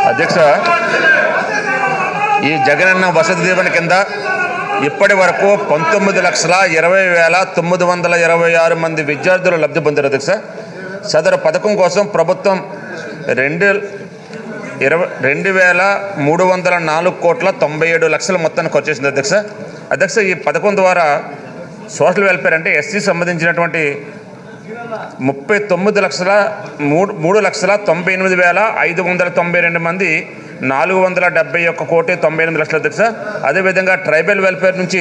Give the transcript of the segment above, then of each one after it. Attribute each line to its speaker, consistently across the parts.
Speaker 1: అధ్యక్ష ఈ జగనన్న వసతి దీవెన కింద ఇప్పటి వరకు పంతొమ్మిది లక్షల ఇరవై వేల తొమ్మిది వందల ఇరవై ఆరు మంది విద్యార్థులు లబ్ధి పొందారు అధ్యక్ష సదరు పథకం కోసం ప్రభుత్వం రెండు ఇరవై రెండు వేల మూడు వందల నాలుగు కోట్ల తొంభై ఏడు లక్షల మొత్తాన్ని ఖర్చు చేసింది అధ్యక్ష అధ్యక్ష ఈ పథకం ద్వారా సోషల్ వెల్ఫేర్ అంటే ఎస్సీ సంబంధించినటువంటి ముప్పై తొమ్మిది లక్షల మూడు మూడు లక్షల తొంభై ఎనిమిది వేల ఐదు వందల తొంభై రెండు మంది నాలుగు వందల డెబ్బై ఒక్క కోటి తొంభై ఎనిమిది లక్షల అధ్యక్ష అదేవిధంగా ట్రైబల్ వెల్ఫేర్ నుంచి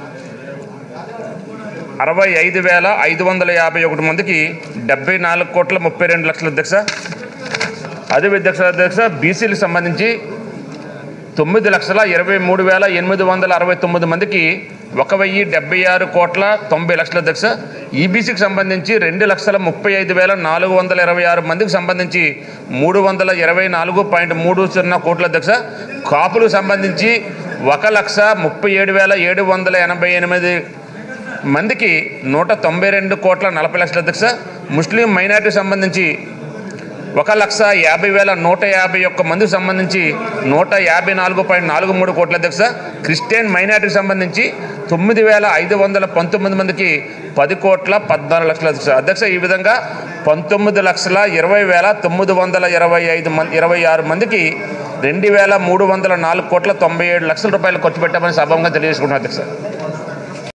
Speaker 1: అరవై ఐదు వేల ఐదు వందల యాభై ఒకటి మందికి డెబ్బై నాలుగు కోట్ల ముప్పై రెండు లక్షల అధ్యక్ష అదే అధ్యక్ష అధ్యక్ష బీసీలకు సంబంధించి తొమ్మిది లక్షల ఇరవై మూడు వేల ఎనిమిది వందల అరవై తొమ్మిది మందికి ఒక వెయ్యి డెబ్బై ఆరు కోట్ల తొంభై లక్షల అధ్యక్ష ఈబీసీకి సంబంధించి రెండు లక్షల ముప్పై ఐదు వేల నాలుగు వందల ఇరవై ఆరు మందికి సంబంధించి మూడు వందల ఇరవై నాలుగు పాయింట్ మూడు సున్నా కోట్ల అధ్యక్ష కాపులకు సంబంధించి ఒక లక్ష ముప్పై ఏడు వేల ఏడు వందల ఎనభై ఎనిమిది మందికి నూట తొంభై రెండు కోట్ల నలభై లక్షల అధ్యక్ష ముస్లిం మైనార్టీ సంబంధించి ఒక లక్ష యాభై వేల నూట యాభై ఒక్క మందికి సంబంధించి నూట యాభై నాలుగు పాయింట్ నాలుగు మూడు కోట్ల అధ్యక్ష క్రిస్టియన్ మైనార్టీకి సంబంధించి తొమ్మిది వేల ఐదు వందల పంతొమ్మిది మందికి పది కోట్ల పద్నాలుగు లక్షల అధ్యక్ష అధ్యక్ష ఈ విధంగా పంతొమ్మిది లక్షల ఇరవై వేల తొమ్మిది వందల ఇరవై ఐదు మంది ఇరవై ఆరు మందికి రెండు వేల మూడు వందల నాలుగు కోట్ల తొంభై ఏడు లక్షల రూపాయలు ఖర్చు పెట్టామని సభంగా తెలియజేసుకుంటున్నాను అధ్యక్ష